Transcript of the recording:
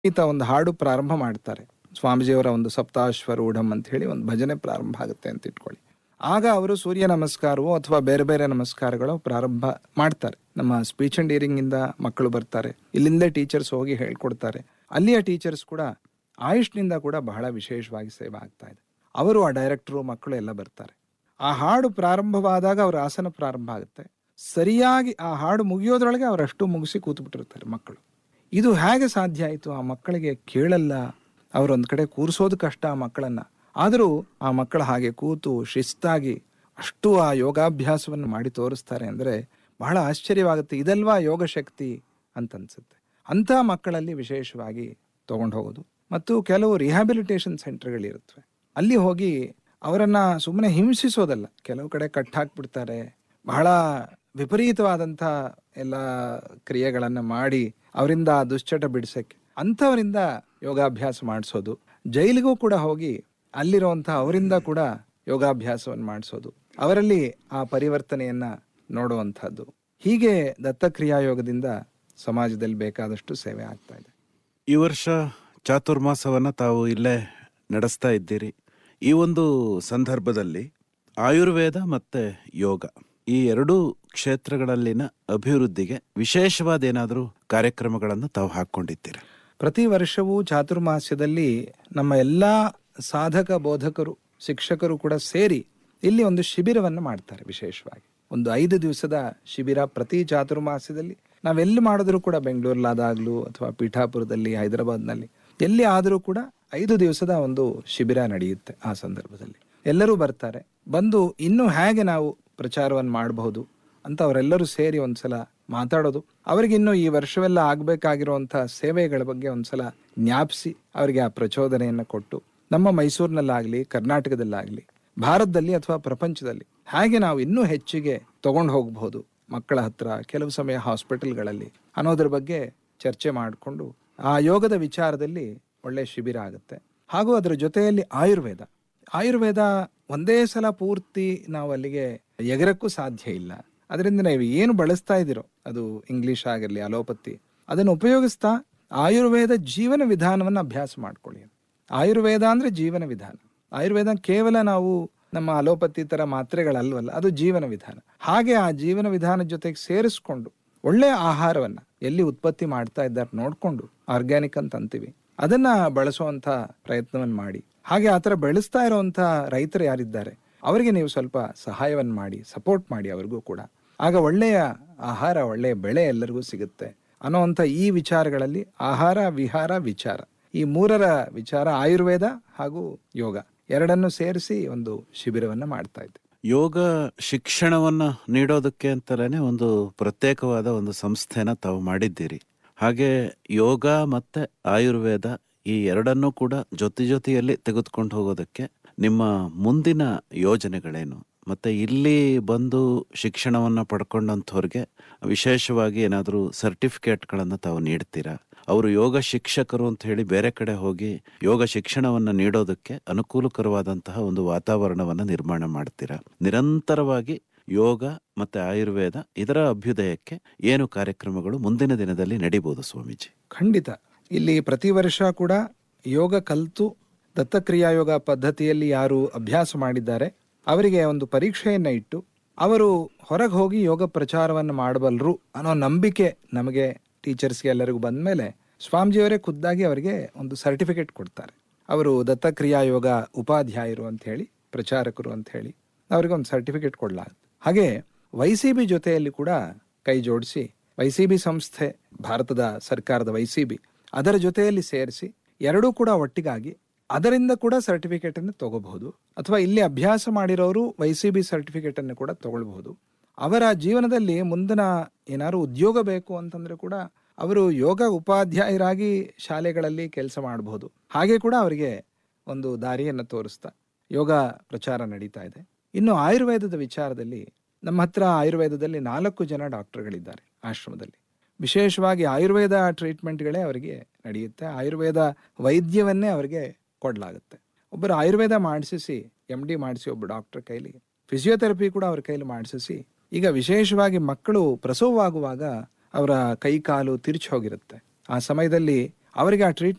ಈತ ಒಂದು ಹಾಡು ಪ್ರಾರಂಭ ಮಾಡ್ತಾರೆ ಸ್ವಾಮೀಜಿಯವರ ಒಂದು ಸಪ್ತಾಶ್ವರೂಢಂ ಅಂತ ಹೇಳಿ ಒಂದು ಭಜನೆ ಪ್ರಾರಂಭ ಆಗುತ್ತೆ ಅಂತ ಇಟ್ಕೊಳ್ಳಿ ಆಗ ಅವರು ಸೂರ್ಯ ನಮಸ್ಕಾರವೋ ಅಥವಾ ಬೇರೆ ಬೇರೆ ನಮಸ್ಕಾರಗಳು ಪ್ರಾರಂಭ ಮಾಡ್ತಾರೆ ನಮ್ಮ ಸ್ಪೀಚ್ ಅಂಡ್ ಹಿಯರಿಂಗ್ ಇಂದ ಮಕ್ಕಳು ಬರ್ತಾರೆ ಇಲ್ಲಿಂದ ಟೀಚರ್ಸ್ ಹೋಗಿ ಹೇಳ್ಕೊಡ್ತಾರೆ ಅಲ್ಲಿಯ ಟೀಚರ್ಸ್ ಕೂಡ ಆಯುಷ್ನಿಂದ ಕೂಡ ಬಹಳ ವಿಶೇಷವಾಗಿ ಸೇವೆ ಆಗ್ತಾ ಇದೆ ಅವರು ಆ ಡೈರೆಕ್ಟರು ಮಕ್ಕಳು ಎಲ್ಲ ಬರ್ತಾರೆ ಆ ಹಾಡು ಪ್ರಾರಂಭವಾದಾಗ ಅವ್ರ ಆಸನ ಪ್ರಾರಂಭ ಆಗುತ್ತೆ ಸರಿಯಾಗಿ ಆ ಹಾಡು ಮುಗಿಯೋದ್ರೊಳಗೆ ಅವರಷ್ಟು ಮುಗಿಸಿ ಕೂತ್ಬಿಟ್ಟಿರ್ತಾರೆ ಮಕ್ಕಳು ಇದು ಹೇಗೆ ಸಾಧ್ಯ ಆಯಿತು ಆ ಮಕ್ಕಳಿಗೆ ಕೇಳಲ್ಲ ಅವರೊಂದು ಕಡೆ ಕೂರಿಸೋದು ಕಷ್ಟ ಆ ಮಕ್ಕಳನ್ನ ಆದರೂ ಆ ಮಕ್ಕಳು ಹಾಗೆ ಕೂತು ಶಿಸ್ತಾಗಿ ಅಷ್ಟು ಆ ಯೋಗಾಭ್ಯಾಸವನ್ನು ಮಾಡಿ ತೋರಿಸ್ತಾರೆ ಅಂದರೆ ಬಹಳ ಆಶ್ಚರ್ಯವಾಗುತ್ತೆ ಇದಲ್ವಾ ಯೋಗ ಶಕ್ತಿ ಅಂತ ಅನ್ಸುತ್ತೆ ಅಂಥ ಮಕ್ಕಳಲ್ಲಿ ವಿಶೇಷವಾಗಿ ತಗೊಂಡು ಹೋಗೋದು ಮತ್ತು ಕೆಲವು ರಿಹ್ಯಾಬಿಲಿಟೇಷನ್ ಸೆಂಟರ್ಗಳಿರುತ್ತವೆ ಅಲ್ಲಿ ಹೋಗಿ ಅವರನ್ನ ಸುಮ್ಮನೆ ಹಿಂಸಿಸೋದಲ್ಲ ಕೆಲವು ಕಡೆ ಕಟ್ ಹಾಕ್ಬಿಡ್ತಾರೆ ಬಹಳ ವಿಪರೀತವಾದಂಥ ಎಲ್ಲ ಕ್ರಿಯೆಗಳನ್ನು ಮಾಡಿ ಅವರಿಂದ ಆ ದುಶ್ಚಟ ಬಿಡಿಸಕ್ಕೆ ಅಂಥವರಿಂದ ಯೋಗಾಭ್ಯಾಸ ಮಾಡಿಸೋದು ಜೈಲಿಗೂ ಕೂಡ ಹೋಗಿ ಅಲ್ಲಿರುವಂಥ ಅವರಿಂದ ಕೂಡ ಯೋಗಾಭ್ಯಾಸವನ್ನು ಮಾಡಿಸೋದು ಅವರಲ್ಲಿ ಆ ಪರಿವರ್ತನೆಯನ್ನ ನೋಡುವಂಥದ್ದು ಹೀಗೆ ದತ್ತಕ್ರಿಯಾ ಯೋಗದಿಂದ ಸಮಾಜದಲ್ಲಿ ಬೇಕಾದಷ್ಟು ಸೇವೆ ಆಗ್ತಾ ಇದೆ ಈ ವರ್ಷ ಚಾತುರ್ಮಾಸವನ್ನ ತಾವು ಇಲ್ಲೇ ನಡೆಸ್ತಾ ಇದ್ದೀರಿ ಈ ಒಂದು ಸಂದರ್ಭದಲ್ಲಿ ಆಯುರ್ವೇದ ಮತ್ತೆ ಯೋಗ ಈ ಎರಡೂ ಕ್ಷೇತ್ರಗಳಲ್ಲಿನ ಅಭಿವೃದ್ಧಿಗೆ ವಿಶೇಷವಾದ ಏನಾದರೂ ಕಾರ್ಯಕ್ರಮಗಳನ್ನು ತಾವು ಹಾಕೊಂಡಿದ್ದೀರಾ ಪ್ರತಿ ವರ್ಷವೂ ಚಾತುರ್ಮಾಸ್ಯದಲ್ಲಿ ನಮ್ಮ ಎಲ್ಲ ಸಾಧಕ ಬೋಧಕರು ಶಿಕ್ಷಕರು ಕೂಡ ಸೇರಿ ಇಲ್ಲಿ ಒಂದು ಶಿಬಿರವನ್ನು ಮಾಡ್ತಾರೆ ವಿಶೇಷವಾಗಿ ಒಂದು ಐದು ದಿವಸದ ಶಿಬಿರ ಪ್ರತಿ ಚಾತುರ್ಮಾಸ್ಯದಲ್ಲಿ ನಾವೆಲ್ಲಿ ಮಾಡಿದ್ರು ಕೂಡ ಬೆಂಗಳೂರಲ್ಲಾದಾಗ್ಲೂ ಅಥವಾ ಪೀಠಾಪುರದಲ್ಲಿ ಹೈದರಾಬಾದ್ನಲ್ಲಿ ಎಲ್ಲಿ ಆದರೂ ಕೂಡ ಐದು ದಿವಸದ ಒಂದು ಶಿಬಿರ ನಡೆಯುತ್ತೆ ಆ ಸಂದರ್ಭದಲ್ಲಿ ಎಲ್ಲರೂ ಬರ್ತಾರೆ ಬಂದು ಇನ್ನೂ ಹೇಗೆ ನಾವು ಪ್ರಚಾರವನ್ನು ಮಾಡಬಹುದು ಅಂತ ಅವರೆಲ್ಲರೂ ಸೇರಿ ಒಂದ್ಸಲ ಮಾತಾಡೋದು ಅವರಿಗೆ ಇನ್ನು ಈ ವರ್ಷವೆಲ್ಲ ಆಗ್ಬೇಕಾಗಿರುವಂತ ಸೇವೆಗಳ ಬಗ್ಗೆ ಒಂದ್ಸಲ ಜ್ಞಾಪಿಸಿ ಅವರಿಗೆ ಆ ಪ್ರಚೋದನೆಯನ್ನು ಕೊಟ್ಟು ನಮ್ಮ ಮೈಸೂರಿನಲ್ಲಾಗ್ಲಿ ಕರ್ನಾಟಕದಲ್ಲಾಗ್ಲಿ ಭಾರತದಲ್ಲಿ ಅಥವಾ ಪ್ರಪಂಚದಲ್ಲಿ ಹಾಗೆ ನಾವು ಇನ್ನೂ ಹೆಚ್ಚಿಗೆ ತಗೊಂಡು ಹೋಗಬಹುದು ಮಕ್ಕಳ ಹತ್ರ ಕೆಲವು ಸಮಯ ಹಾಸ್ಪಿಟಲ್ಗಳಲ್ಲಿ ಅನ್ನೋದ್ರ ಬಗ್ಗೆ ಚರ್ಚೆ ಮಾಡಿಕೊಂಡು ಆ ಯೋಗದ ವಿಚಾರದಲ್ಲಿ ಒಳ್ಳೆ ಶಿಬಿರ ಆಗುತ್ತೆ ಹಾಗೂ ಅದರ ಜೊತೆಯಲ್ಲಿ ಆಯುರ್ವೇದ ಆಯುರ್ವೇದ ಒಂದೇ ಸಲ ಪೂರ್ತಿ ನಾವು ಅಲ್ಲಿಗೆ ಎಗರಕ್ಕೂ ಸಾಧ್ಯ ಇಲ್ಲ ಅದರಿಂದ ನೀವು ಏನು ಬಳಸ್ತಾ ಇದ್ದೀರೋ ಅದು ಇಂಗ್ಲಿಷ್ ಆಗಿರಲಿ ಅಲೋಪತಿ ಅದನ್ನು ಉಪಯೋಗಿಸ್ತಾ ಆಯುರ್ವೇದ ಜೀವನ ವಿಧಾನವನ್ನು ಅಭ್ಯಾಸ ಮಾಡ್ಕೊಳ್ಳಿ ಆಯುರ್ವೇದ ಅಂದ್ರೆ ಜೀವನ ವಿಧಾನ ಆಯುರ್ವೇದ ಕೇವಲ ನಾವು ನಮ್ಮ ಅಲೋಪತಿ ತರ ಮಾತ್ರೆಗಳಲ್ವಲ್ಲ ಅದು ಜೀವನ ವಿಧಾನ ಹಾಗೆ ಆ ಜೀವನ ವಿಧಾನದ ಜೊತೆಗೆ ಸೇರಿಸ್ಕೊಂಡು ಒಳ್ಳೆಯ ಆಹಾರವನ್ನ ಎಲ್ಲಿ ಉತ್ಪತ್ತಿ ಮಾಡ್ತಾ ಇದ್ದಾರೆ ನೋಡ್ಕೊಂಡು ಆರ್ಗ್ಯಾನಿಕ್ ಅಂತ ಅಂತೀವಿ ಅದನ್ನ ಬಳಸುವಂತ ಪ್ರಯತ್ನವನ್ನು ಮಾಡಿ ಹಾಗೆ ಆತರ ಬೆಳೆಸ್ತಾ ಇರುವಂತ ರೈತರು ಯಾರಿದ್ದಾರೆ ಅವರಿಗೆ ನೀವು ಸ್ವಲ್ಪ ಸಹಾಯವನ್ನು ಮಾಡಿ ಸಪೋರ್ಟ್ ಮಾಡಿ ಅವ್ರಿಗೂ ಕೂಡ ಆಗ ಒಳ್ಳೆಯ ಆಹಾರ ಒಳ್ಳೆಯ ಬೆಳೆ ಎಲ್ಲರಿಗೂ ಸಿಗುತ್ತೆ ಅನ್ನೋವಂಥ ಈ ವಿಚಾರಗಳಲ್ಲಿ ಆಹಾರ ವಿಹಾರ ವಿಚಾರ ಈ ಮೂರರ ವಿಚಾರ ಆಯುರ್ವೇದ ಹಾಗೂ ಯೋಗ ಎರಡನ್ನು ಸೇರಿಸಿ ಒಂದು ಶಿಬಿರವನ್ನ ಮಾಡ್ತಾ ಇದ್ದೆ ಯೋಗ ಶಿಕ್ಷಣವನ್ನ ನೀಡೋದಕ್ಕೆ ಅಂತಲೇ ಒಂದು ಪ್ರತ್ಯೇಕವಾದ ಒಂದು ಸಂಸ್ಥೆನ ತಾವು ಮಾಡಿದ್ದೀರಿ ಹಾಗೆ ಯೋಗ ಮತ್ತೆ ಆಯುರ್ವೇದ ಈ ಎರಡನ್ನೂ ಕೂಡ ಜೊತೆ ಜೊತೆಯಲ್ಲಿ ತೆಗೆದುಕೊಂಡು ಹೋಗೋದಕ್ಕೆ ನಿಮ್ಮ ಮುಂದಿನ ಯೋಜನೆಗಳೇನು ಮತ್ತೆ ಇಲ್ಲಿ ಬಂದು ಶಿಕ್ಷಣವನ್ನ ಪಡ್ಕೊಂಡಂಥವ್ರಿಗೆ ವಿಶೇಷವಾಗಿ ಏನಾದರೂ ಸರ್ಟಿಫಿಕೇಟ್ಗಳನ್ನು ತಾವು ನೀಡ್ತೀರಾ ಅವರು ಯೋಗ ಶಿಕ್ಷಕರು ಅಂತ ಹೇಳಿ ಬೇರೆ ಕಡೆ ಹೋಗಿ ಯೋಗ ಶಿಕ್ಷಣವನ್ನ ನೀಡೋದಕ್ಕೆ ಅನುಕೂಲಕರವಾದಂತಹ ಒಂದು ವಾತಾವರಣವನ್ನ ನಿರ್ಮಾಣ ಮಾಡ್ತೀರಾ ನಿರಂತರವಾಗಿ ಯೋಗ ಮತ್ತೆ ಆಯುರ್ವೇದ ಇದರ ಅಭ್ಯುದಯಕ್ಕೆ ಏನು ಕಾರ್ಯಕ್ರಮಗಳು ಮುಂದಿನ ದಿನದಲ್ಲಿ ನಡೀಬಹುದು ಸ್ವಾಮೀಜಿ ಖಂಡಿತ ಇಲ್ಲಿ ಪ್ರತಿ ವರ್ಷ ಕೂಡ ಯೋಗ ಕಲಿತು ದತ್ತಕ್ರಿಯಾ ಯೋಗ ಪದ್ಧತಿಯಲ್ಲಿ ಯಾರು ಅಭ್ಯಾಸ ಮಾಡಿದ್ದಾರೆ ಅವರಿಗೆ ಒಂದು ಪರೀಕ್ಷೆಯನ್ನ ಇಟ್ಟು ಅವರು ಹೊರಗೆ ಹೋಗಿ ಯೋಗ ಪ್ರಚಾರವನ್ನು ಮಾಡಬಲ್ಲರು ಅನ್ನೋ ನಂಬಿಕೆ ನಮಗೆ ಟೀಚರ್ಸ್ಗೆ ಎಲ್ಲರಿಗೂ ಬಂದ್ಮೇಲೆ ಸ್ವಾಮೀಜಿಯವರೇ ಖುದ್ದಾಗಿ ಅವರಿಗೆ ಒಂದು ಸರ್ಟಿಫಿಕೇಟ್ ಕೊಡ್ತಾರೆ ಅವರು ದತ್ತಕ್ರಿಯಾ ಯೋಗ ಉಪಾಧ್ಯಾಯರು ಅಂತ ಹೇಳಿ ಪ್ರಚಾರಕರು ಅಂತ ಹೇಳಿ ಅವರಿಗೆ ಒಂದು ಸರ್ಟಿಫಿಕೇಟ್ ಕೊಡಲಾಗುತ್ತೆ ಹಾಗೆ ವೈಸಿಬಿ ಜೊತೆಯಲ್ಲಿ ಕೂಡ ಕೈ ಜೋಡಿಸಿ ವೈಸಿಬಿ ಸಂಸ್ಥೆ ಭಾರತದ ಸರ್ಕಾರದ ವೈಸಿಬಿ ಅದರ ಜೊತೆಯಲ್ಲಿ ಸೇರಿಸಿ ಎರಡೂ ಕೂಡ ಒಟ್ಟಿಗಾಗಿ ಅದರಿಂದ ಕೂಡ ಸರ್ಟಿಫಿಕೇಟ್ ಅನ್ನು ತಗೋಬಹುದು ಅಥವಾ ಇಲ್ಲಿ ಅಭ್ಯಾಸ ಮಾಡಿರೋರು ವೈಸಿಬಿ ಸರ್ಟಿಫಿಕೇಟ್ ಅನ್ನು ಕೂಡ ತಗೊಳ್ಬಹುದು ಅವರ ಜೀವನದಲ್ಲಿ ಮುಂದಿನ ಏನಾದ್ರು ಉದ್ಯೋಗ ಬೇಕು ಅಂತಂದ್ರೆ ಕೂಡ ಅವರು ಯೋಗ ಉಪಾಧ್ಯಾಯರಾಗಿ ಶಾಲೆಗಳಲ್ಲಿ ಕೆಲಸ ಮಾಡಬಹುದು ಹಾಗೆ ಕೂಡ ಅವರಿಗೆ ಒಂದು ದಾರಿಯನ್ನು ತೋರಿಸ್ತಾ ಯೋಗ ಪ್ರಚಾರ ನಡೀತಾ ಇದೆ ಇನ್ನು ಆಯುರ್ವೇದದ ವಿಚಾರದಲ್ಲಿ ನಮ್ಮ ಹತ್ರ ಆಯುರ್ವೇದದಲ್ಲಿ ನಾಲ್ಕು ಜನ ಡಾಕ್ಟರ್ಗಳಿದ್ದಾರೆ ಆಶ್ರಮದಲ್ಲಿ ವಿಶೇಷವಾಗಿ ಆಯುರ್ವೇದ ಟ್ರೀಟ್ಮೆಂಟ್ಗಳೇ ಅವರಿಗೆ ನಡೆಯುತ್ತೆ ಆಯುರ್ವೇದ ವೈದ್ಯವನ್ನೇ ಅವರಿಗೆ ಕೊಡಲಾಗುತ್ತೆ ಒಬ್ಬರು ಆಯುರ್ವೇದ ಮಾಡಿಸಿ ಎಂ ಡಿ ಮಾಡಿಸಿ ಒಬ್ಬ ಡಾಕ್ಟರ್ ಕೈಲಿ ಫಿಸಿಯೋಥೆರಪಿ ಕೂಡ ಅವ್ರ ಕೈಲಿ ಮಾಡಿಸಿ ಈಗ ವಿಶೇಷವಾಗಿ ಮಕ್ಕಳು ಪ್ರಸವವಾಗುವಾಗ ಅವರ ಕೈ ಕಾಲು ತಿರುಚಿ ಹೋಗಿರುತ್ತೆ ಆ ಸಮಯದಲ್ಲಿ ಅವರಿಗೆ ಆ ಟ್ರೀಟ್ಮೆಂಟ್